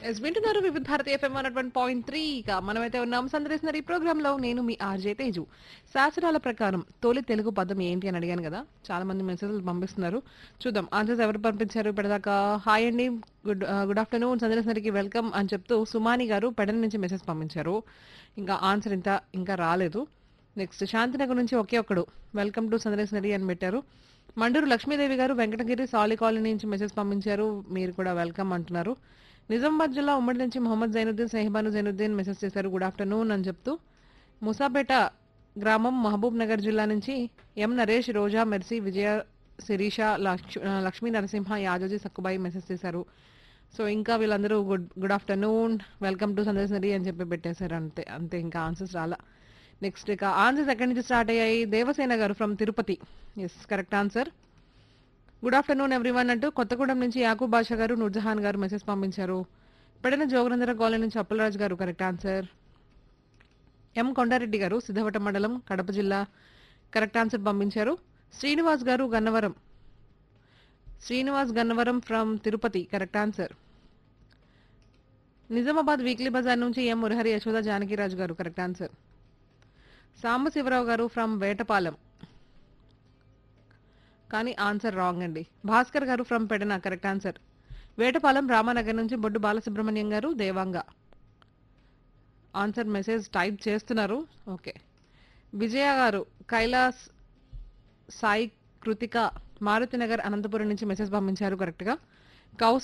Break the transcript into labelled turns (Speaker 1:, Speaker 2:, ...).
Speaker 1: yes వింటున్నారు Vividh Bharati FM one point three ఇక మనమైతే ఉన్నాం సందర్శిస్తున్నారు ఈ ప్రోగ్రామ్ లో నేను మీ ఆర్జే తేజు శాస్త్రాల ప్రకారం తొలి తెలుగు పదం ఏంటి అని అడిగాను కదా చాలా మంది మెసేజ్లు పంపిస్తున్నారు చూద్దాం ఆన్సర్స్ ఎవరు పంపించారు ఇప్పటిదాకా హాయ్ అండి గుడ్ గుడ్ ఆఫ్టర్నూన్ సందర్శనకి వెల్కమ్ అని చెప్తూ సుమాని గారు పెడల నుంచి మెసేజ్ పంపించారు ఇంకా ఆన్సర్ ఇంత ఇంకా రాలేదు నెక్స్ట్ శాంతినగర్ నుంచి ఒకే ఒక్కడు వెల్కమ్ టు సందర్శనరీ అని పెట్టారు మండూరు లక్ష్మీదేవి గారు వెంకటగిరి సాలి కాలనీ నుంచి మెసేజ్ పంపించారు మీరు కూడా వెల్కమ్ అంటున్నారు నిజామాబాద్ జిల్లా ఉమ్మడి నుంచి మొహమ్మద్ జైనుద్దీన్ సహిబాను జైనుద్దీన్ మెసేజ్ చేశారు గుడ్ ఆఫ్టర్నూన్ అని చెప్తూ ముసాపేట గ్రామం మహబూబ్ నగర్ జిల్లా నుంచి ఎం నరేష్ రోజా మెర్సీ విజయ శిరీష లక్ష్- లక్ష్మీ నరసింహ యాదోజీ సక్కుబాయి మెసేజ్ చేశారు సో ఇంకా వీళ్ళందరూ good good afternoon welcome to సందర్శనరీ అని చెప్పి పెట్టేశారు అంతే అంతే ఇంకా ఆన్సర్స్ రాలా నెక్స్ట్ ఇక ఆన్సర్స్ ఎక్కడి నుంచి స్టార్ట్ అయ్యాయి Devasena garu from Tirupati yes correct answer good afternoon everyone అంటూ కొత్తగూడెం నుంచి యాకూబ్ బాషా గారు నూర్జహాన్ గారు మెసేజ్ పంపించారు పెడన జోగనందర కాలనీ నుంచి అప్పలరాజు గారు కరెక్ట్ ఆన్సర్ ఎం కొండారెడ్డి గారు సిద్ధవట మండలం కడప జిల్లా కరెక్ట్ ఆన్సర్ పంపించారు Srinivas garu Gannavaram Srinivas Gannavaram from Tirupati correct answer Nizamabad weekly బజార్ నుంచి ఎం మురహరి యశోద జానకిరాజు గారు కరెక్ట్ ఆన్సర్ సాంబశివరావు గారు ఫ్రమ్ వేటపాలెం కానీ ఆన్సర్ రాంగ్ అండి Bhaskar garu from Pedana correct answer Vetapalem Ramanagar నుంచి Boddu Balasubrahmanyam garu Devanga answer message type చేస్తున్నారు ఓకే విజయ గారు కైలాస్ సాయి కృతిక మారుతినగర్ అనంతపురం నుంచి మెసేజ్ పంపించారు కరెక్ట్గా కౌస్